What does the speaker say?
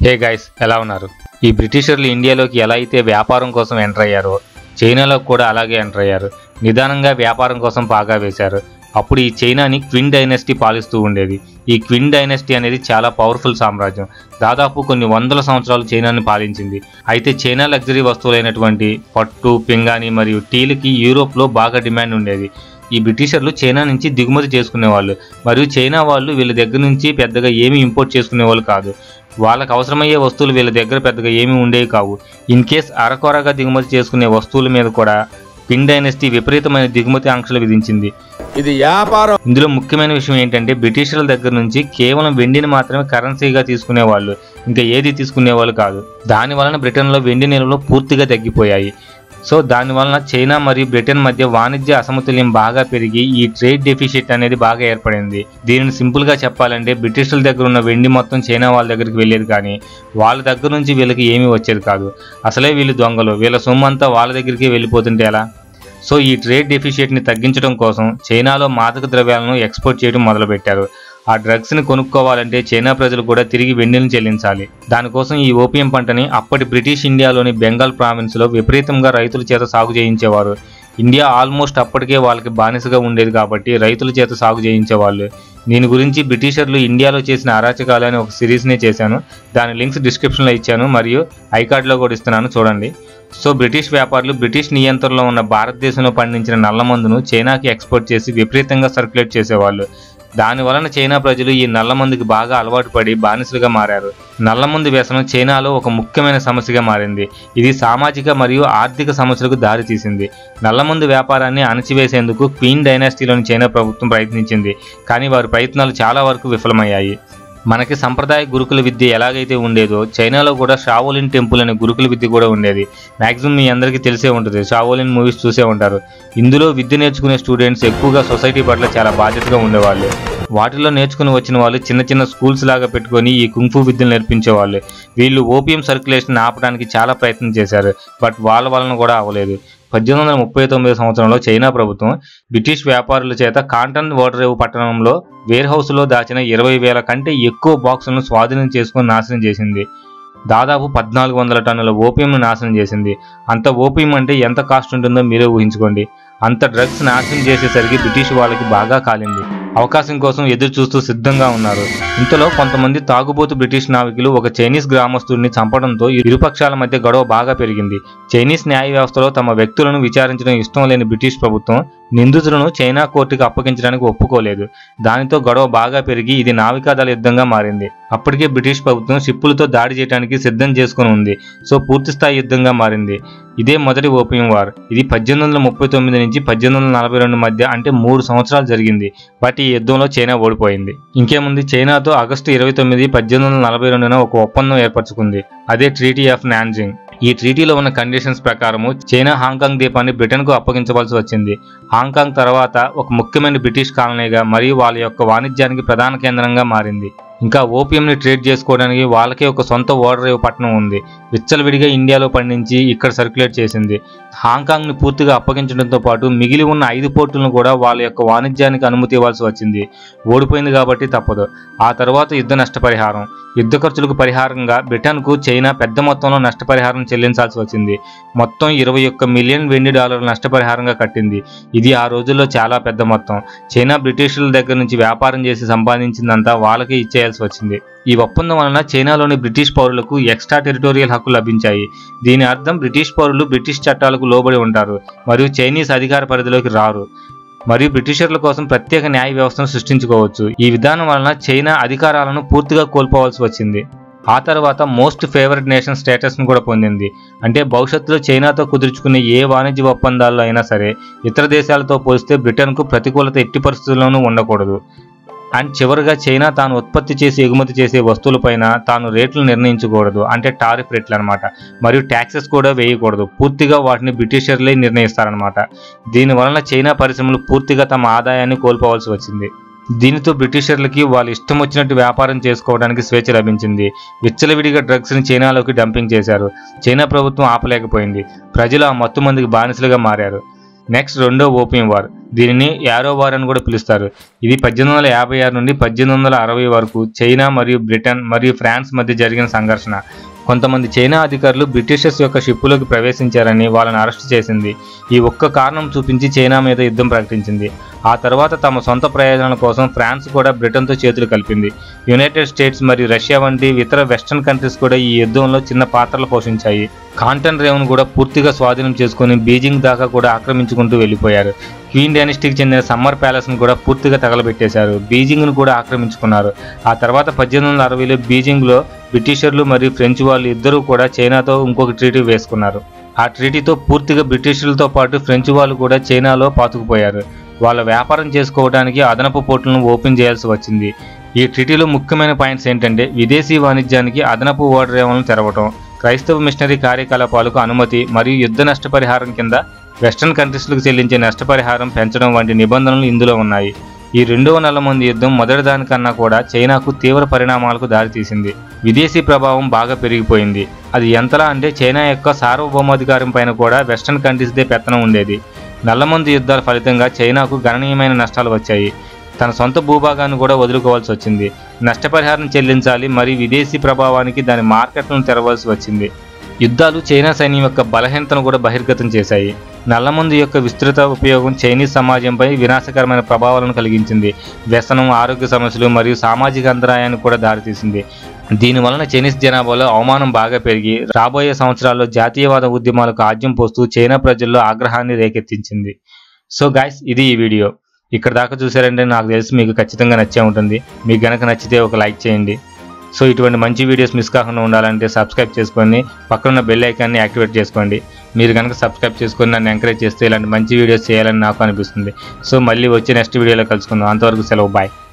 hey guys ఎలా ఉన్నారు ఈ బ్రిటిషర్లు ఇండియాలోకి ఎలా అయితే వ్యాపారం కోసం ఎంటర్ అయ్యారో చైనాలో కూడా అలాగే ఎంటర్ అయ్యారు నిదానంగా వ్యాపారం కోసం పాగా వేశారు అప్పుడు ఈ చైనాని క్విన్ డైనెస్టీ పాలిస్తూ ఉండేది ఈ క్విన్ డైనెస్టీ అనేది చాలా పవర్ఫుల్ సామ్రాజ్యం దాదాపు కొన్ని వందల సంవత్సరాలు చైనాని పాలించింది అయితే చైనా లగ్జరీ వస్తువులైనటువంటి పట్టు పింగాణి మరియు టీలకి యూరోప్లో బాగా డిమాండ్ ఉండేది ఈ బ్రిటిషర్లు చైనా నుంచి దిగుమతి చేసుకునేవాళ్ళు మరియు చైనా వాళ్ళు వీళ్ళ దగ్గర నుంచి పెద్దగా ఏమీ ఇంపోర్ట్ చేసుకునేవాళ్ళు కాదు వాళ్ళకి అవసరమయ్యే వస్తువులు వీళ్ళ దగ్గర పెద్దగా ఏమీ ఉండేవి కావు ఇన్ కేస్ అరకొరగా దిగుమతి చేసుకునే వస్తువుల మీద కూడా పిన్ డైనెస్టీ విపరీతమైన దిగుమతి ఆంక్షలు విధించింది ఇది వ్యాపారం ఇందులో ముఖ్యమైన విషయం ఏంటంటే బ్రిటిషర్ల దగ్గర నుంచి కేవలం వెండిని మాత్రమే కరెన్సీగా తీసుకునేవాళ్ళు ఇంకా ఏది తీసుకునేవాళ్ళు కాదు దాని వలన బ్రిటన్లో వెండి నిల్వలు పూర్తిగా తగ్గిపోయాయి సో దాని వలన చైనా మరియు బ్రిటన్ మధ్య వాణిజ్య అసమతుల్యం బాగా పెరిగి ఈ ట్రేడ్ డెఫిషిట్ అనేది బాగా ఏర్పడింది దీనిని సింపుల్ గా చెప్పాలంటే బ్రిటిషర్ల దగ్గర ఉన్న వెండి మొత్తం చైనా వాళ్ళ దగ్గరికి వెళ్ళేది కానీ వాళ్ళ దగ్గర నుంచి వీళ్ళకి ఏమీ వచ్చేది కాదు అసలే వీళ్ళు దొంగలు వీళ్ళ సొమ్ము అంతా వాళ్ళ దగ్గరికి వెళ్ళిపోతుంటే ఎలా సో ఈ ట్రేడ్ డెఫిషియట్ని తగ్గించడం కోసం చైనాలో మాదక ద్రవ్యాలను ఎక్స్పోర్ట్ చేయడం మొదలుపెట్టారు ఆ డ్రగ్స్ని కొనుక్కోవాలంటే చైనా ప్రజలు కూడా తిరిగి వెండిని చెల్లించాలి దానికోసం ఈ ఓపియం పంటని అప్పటి బ్రిటిష్ ఇండియాలోని బెంగాల్ ప్రావిన్స్లో విపరీతంగా రైతుల చేత సాగు చేయించేవారు ఇండియా ఆల్మోస్ట్ అప్పటికే వాళ్ళకి బానిసగా ఉండేది కాబట్టి రైతుల చేత సాగు చేయించేవాళ్ళు దీని గురించి బ్రిటిషర్లు ఇండియాలో చేసిన అరాచకాలు అనే ఒక సిరీస్నే చేశాను దాని లింక్స్ డిస్క్రిప్షన్లో ఇచ్చాను మరియు ఐకార్డ్లో కూడా ఇస్తున్నాను చూడండి సో బ్రిటిష్ వ్యాపారులు బ్రిటిష్ నియంత్రణలో ఉన్న భారతదేశంలో పండించిన నల్ల మందును చైనాకి ఎక్స్పోర్ట్ చేసి విపరీతంగా సర్క్యులేట్ చేసేవాళ్ళు దాని వలన చైనా ప్రజలు ఈ నల్ల మందుకి బాగా అలవాటు పడి బానిసలుగా మారారు నల్ల మందు వ్యసనం చైనాలో ఒక ముఖ్యమైన సమస్యగా మారింది ఇది సామాజిక మరియు ఆర్థిక సమస్యలకు దారితీసింది నల్ల మందు వ్యాపారాన్ని అణచివేసేందుకు క్వీన్ డైనాసిటీలోని చైనా ప్రభుత్వం ప్రయత్నించింది కానీ వారి ప్రయత్నాలు చాలా వరకు విఫలమయ్యాయి మనకి సంప్రదాయ గురుకుల విద్య ఎలాగైతే ఉండేదో చైనాలో కూడా షావోలిన్ టెంపుల్ అనే గురుకుల విద్య కూడా ఉండేది మాక్సిమం మీ అందరికీ తెలిసే ఉంటుంది షావోలిన్ మూవీస్ చూసే ఉంటారు ఇందులో విద్య నేర్చుకునే స్టూడెంట్స్ ఎక్కువగా సొసైటీ పట్ల చాలా బాధ్యతగా ఉండేవాళ్ళు వాటిలో నేర్చుకుని వచ్చిన వాళ్ళు చిన్న చిన్న స్కూల్స్ లాగా పెట్టుకొని ఈ కుంఫు విద్యలు నేర్పించేవాళ్ళు వీళ్ళు ఓపియం సర్క్యులేషన్ ఆపడానికి చాలా ప్రయత్నం చేశారు బట్ వాళ్ళ వలన కూడా అవ్వలేదు పద్దెనిమిది వందల ముప్పై తొమ్మిది సంవత్సరంలో చైనా ప్రభుత్వం బ్రిటిష్ వ్యాపారుల చేత కాంటన్ వాటరేవు పట్టణంలో వేర్ హౌస్లో దాచిన ఇరవై వేల కంటే ఎక్కువ బాక్సులను స్వాధీనం చేసుకుని నాశనం చేసింది దాదాపు పద్నాలుగు వందల టన్నుల ఓపియంను నాశనం చేసింది అంత ఓపియం అంటే ఎంత కాస్ట్ ఉంటుందో మీరే ఊహించుకోండి అంత డ్రగ్స్ నాశనం చేసేసరికి బ్రిటిష్ వాళ్ళకి బాగా కాలింది అవకాశం కోసం ఎదురు చూస్తూ సిద్ధంగా ఉన్నారు ఇంతలో కొంతమంది తాగుబోతు బ్రిటిష్ నావికులు ఒక చైనీస్ గ్రామస్తుడిని చంపడంతో ఇరుపక్షాల మధ్య గొడవ బాగా పెరిగింది చైనీస్ న్యాయ వ్యవస్థలో తమ వ్యక్తులను విచారించడం ఇష్టం లేని బ్రిటిష్ ప్రభుత్వం నిందితులను చైనా కోర్టుకు అప్పగించడానికి ఒప్పుకోలేదు దానితో గొడవ బాగా పెరిగి ఇది నావికాదళ యుద్ధంగా మారింది అప్పటికే బ్రిటిష్ ప్రభుత్వం షిప్పులతో దాడి చేయడానికి సిద్ధం చేసుకుని ఉంది సో పూర్తిస్థాయి యుద్ధంగా మారింది ఇదే మొదటి ఓపియం వార్ ఇది పద్దెనిమిది వందల ముప్పై తొమ్మిది నుంచి పద్దెనిమిది వందల నలభై రెండు మధ్య అంటే మూడు సంవత్సరాలు జరిగింది బట్ ఈ యుద్ధంలో చైనా ఓడిపోయింది ఇంకేముంది చైనాతో ఆగస్టు ఇరవై తొమ్మిది పద్దెనిమిది వందల నలభై రెండున ఒక ఒప్పందం ఏర్పరచుకుంది అదే ట్రీటీ ఆఫ్ నాన్జింగ్ ఈ ట్రీటీలో ఉన్న కండిషన్స్ ప్రకారము చైనా హాంకాంగ్ ద్వీపాన్ని బ్రిటన్కు అప్పగించవలసి వచ్చింది హాంకాంగ్ తర్వాత ఒక ముఖ్యమైన బ్రిటిష్ కాలనీగా మరియు వాళ్ళ యొక్క వాణిజ్యానికి ప్రధాన కేంద్రంగా మారింది ఇంకా ఓపియంని ట్రేడ్ చేసుకోవడానికి వాళ్ళకే ఒక సొంత ఓడరేవు పట్టణం ఉంది విచ్చలవిడిగా ఇండియాలో పండించి ఇక్కడ సర్క్యులేట్ చేసింది హాంకాంగ్ని పూర్తిగా అప్పగించడంతో పాటు మిగిలి ఉన్న ఐదు పోర్టులను కూడా వాళ్ళ యొక్క వాణిజ్యానికి అనుమతి ఇవ్వాల్సి వచ్చింది ఓడిపోయింది కాబట్టి తప్పదు ఆ తర్వాత యుద్ధ నష్టపరిహారం యుద్ధ ఖర్చులకు పరిహారంగా బ్రిటన్కు చైనా పెద్ద మొత్తంలో నష్టపరిహారం చెల్లించాల్సి వచ్చింది మొత్తం ఇరవై ఒక్క మిలియన్ వెండి డాలర్ల నష్టపరిహారంగా కట్టింది ఇది ఆ రోజుల్లో చాలా పెద్ద మొత్తం చైనా బ్రిటిషర్ల దగ్గర నుంచి వ్యాపారం చేసి సంపాదించిందంతా వాళ్ళకే ఇచ్చేయాల్సి వచ్చింది ఈ ఒప్పందం వలన చైనాలోని బ్రిటిష్ పౌరులకు ఎక్స్ట్రా టెరిటోరియల్ హక్కు లభించాయి దీని అర్థం బ్రిటిష్ పౌరులు బ్రిటిష్ చట్టాలకు లోబడి ఉంటారు మరియు చైనీస్ అధికార పరిధిలోకి రారు మరియు బ్రిటిషర్ల కోసం ప్రత్యేక న్యాయ వ్యవస్థను సృష్టించుకోవచ్చు ఈ విధానం వలన చైనా అధికారాలను పూర్తిగా కోల్పోవాల్సి వచ్చింది ఆ తర్వాత మోస్ట్ ఫేవరెట్ నేషన్ స్టేటస్ను కూడా పొందింది అంటే భవిష్యత్తులో చైనాతో కుదుర్చుకునే ఏ వాణిజ్య ఒప్పందాల్లో అయినా సరే ఇతర దేశాలతో పోలిస్తే బ్రిటన్కు ప్రతికూలత ఎట్టి పరిస్థితుల్లోనూ ఉండకూడదు అండ్ చివరిగా చైనా తాను ఉత్పత్తి చేసి ఎగుమతి చేసే వస్తువులపైన తాను రేట్లు నిర్ణయించకూడదు అంటే టారిఫ్ రేట్లు అనమాట మరియు ట్యాక్సెస్ కూడా వేయకూడదు పూర్తిగా వాటిని బ్రిటిషర్లే నిర్ణయిస్తారనమాట దీని వలన చైనా పరిశ్రమలు పూర్తిగా తమ ఆదాయాన్ని కోల్పోవాల్సి వచ్చింది దీనితో బ్రిటిషర్లకి వాళ్ళు ఇష్టం వచ్చినట్టు వ్యాపారం చేసుకోవడానికి స్వేచ్ఛ లభించింది విచ్చలవిడిగా డ్రగ్స్ని చైనాలోకి డంపింగ్ చేశారు చైనా ప్రభుత్వం ఆపలేకపోయింది ప్రజలు ఆ మత్తు మందికి బానిసలుగా మారారు నెక్స్ట్ రెండో ఓపియం వార్ దీనిని యారో వార్ అని కూడా పిలుస్తారు ఇది పద్దెనిమిది వందల యాభై ఆరు నుండి పద్దెనిమిది వందల అరవై వరకు చైనా మరియు బ్రిటన్ మరియు ఫ్రాన్స్ మధ్య జరిగిన సంఘర్షణ కొంతమంది చైనా అధికారులు బ్రిటిషర్స్ యొక్క షిప్పులోకి ప్రవేశించారని వాళ్ళని అరెస్ట్ చేసింది ఈ ఒక్క కారణం చూపించి చైనా మీద యుద్ధం ప్రకటించింది ఆ తర్వాత తమ సొంత ప్రయోజనాల కోసం ఫ్రాన్స్ కూడా బ్రిటన్తో చేతులు కలిపింది యునైటెడ్ స్టేట్స్ మరియు రష్యా వంటి ఇతర వెస్టర్న్ కంట్రీస్ కూడా ఈ యుద్ధంలో చిన్న పాత్రలు పోషించాయి కాంటన్ రేవును కూడా పూర్తిగా స్వాధీనం చేసుకుని బీజింగ్ దాకా కూడా ఆక్రమించుకుంటూ వెళ్ళిపోయారు క్వీన్ డైనస్టీకి చెందిన సమ్మర్ ప్యాలెస్ను కూడా పూర్తిగా తగలబెట్టేశారు బీజింగ్ను కూడా ఆక్రమించుకున్నారు ఆ తర్వాత పద్దెనిమిది వందల అరవైలో బీజింగ్లో బ్రిటిషర్లు మరియు ఫ్రెంచ్ వాళ్ళు ఇద్దరూ కూడా చైనాతో ఇంకొక ట్రీటీ వేసుకున్నారు ఆ ట్రీటీతో పూర్తిగా బ్రిటిషర్లతో పాటు ఫ్రెంచ్ వాళ్ళు కూడా చైనాలో పాతుకుపోయారు వాళ్ళ వ్యాపారం చేసుకోవడానికి అదనపు పోర్టులను ఓపెన్ చేయాల్సి వచ్చింది ఈ ట్రీటీలో ముఖ్యమైన పాయింట్స్ ఏంటంటే విదేశీ వాణిజ్యానికి అదనపు ఓడరేవులను తెరవటం క్రైస్తవ మిషనరీ కార్యకలాపాలకు అనుమతి మరియు యుద్ధ నష్టపరిహారం కింద వెస్టర్న్ కంట్రీస్లకు చెల్లించే నష్టపరిహారం పెంచడం వంటి నిబంధనలు ఇందులో ఉన్నాయి ఈ రెండవ నెల మంది యుద్ధం మొదటి దానికన్నా కూడా చైనాకు తీవ్ర పరిణామాలకు దారితీసింది విదేశీ ప్రభావం బాగా పెరిగిపోయింది అది ఎంతలా అంటే చైనా యొక్క సార్వభౌమాధికారం పైన కూడా వెస్టర్న్ కంట్రీస్దే పెత్తనం ఉండేది నల్లమందు యుద్ధాల ఫలితంగా చైనాకు గణనీయమైన నష్టాలు వచ్చాయి తన సొంత భూభాగాన్ని కూడా వదులుకోవాల్సి వచ్చింది నష్టపరిహారం చెల్లించాలి మరియు విదేశీ ప్రభావానికి దాని మార్కెట్లను తెరవాల్సి వచ్చింది యుద్ధాలు చైనా సైన్యం యొక్క బలహీనతను కూడా బహిర్గతం చేశాయి నల్లమందు యొక్క విస్తృత ఉపయోగం చైనీస్ సమాజంపై వినాశకరమైన ప్రభావాలను కలిగించింది వ్యసనం ఆరోగ్య సమస్యలు మరియు సామాజిక అంతరాయానికి కూడా దారితీసింది దీని వలన చైనీస్ జనాభాలో అవమానం బాగా పెరిగి రాబోయే సంవత్సరాల్లో జాతీయవాద ఉద్యమాలకు ఆజ్యం పోస్తూ చైనా ప్రజల్లో ఆగ్రహాన్ని రేకెత్తించింది సో గాయస్ ఇది ఈ వీడియో ఇక్కడ దాకా చూసారంటే నాకు తెలిసి మీకు ఖచ్చితంగా నచ్చే ఉంటుంది మీకు గనక నచ్చితే ఒక లైక్ చేయండి సో ఇటువంటి మంచి వీడియోస్ మిస్ కాకుండా ఉండాలంటే సబ్స్క్రైబ్ చేసుకొని పక్కన బెల్ ఐకాన్ని యాక్టివేట్ చేసుకోండి మీరు కనుక సబ్స్క్రైబ్ చేసుకొని నన్ను ఎంకరేజ్ చేస్తే ఇలాంటి మంచి వీడియోస్ చేయాలని నాకు అనిపిస్తుంది సో మళ్ళీ వచ్చే నెక్స్ట్ వీడియోలో కలుసుకుందాం అంతవరకు సెలవు బాయ్